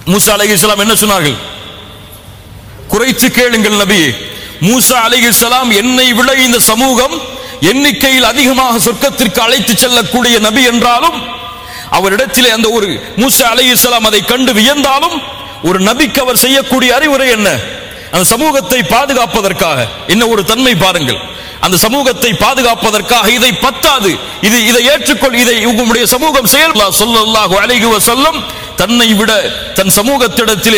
மூசா அலைஹிஸ்ஸலாம் என்ன சொன்னார்கள் குறைத்து கேளுங்கள் நபியே மூசா அலைஹிஸ்ஸலாம் என்னை விட இந்த சமூகம் எண்ணிக்கையில் அதிகமாக சொர்க்கத்திற்கு அழைத்து செல்லக்கூடிய நபி என்றாலும் அவரிடத்திலே அந்த ஒரு மூசா அலைஹிஸ்ஸலாம் அதை கண்டு வியந்தாலும் ஒரு நபிக்கு அவர் செய்யக்கூடிய அறிவுரை என்ன அந்த சமூகத்தை பாதுகாப்பதற்காக என்ன ஒரு தன்மை பாருங்கள் அந்த சமூகத்தை பாதுகாப்பதற்காக இதை பத்தாது இது இதை ஏற்றுக்கொள் இதை உங்களுடைய சமூகம் செயல் சொல்லல்லாஹு அலைஹி வஸல்லம் தன்னை விட தன் சமூகத்திடத்திலே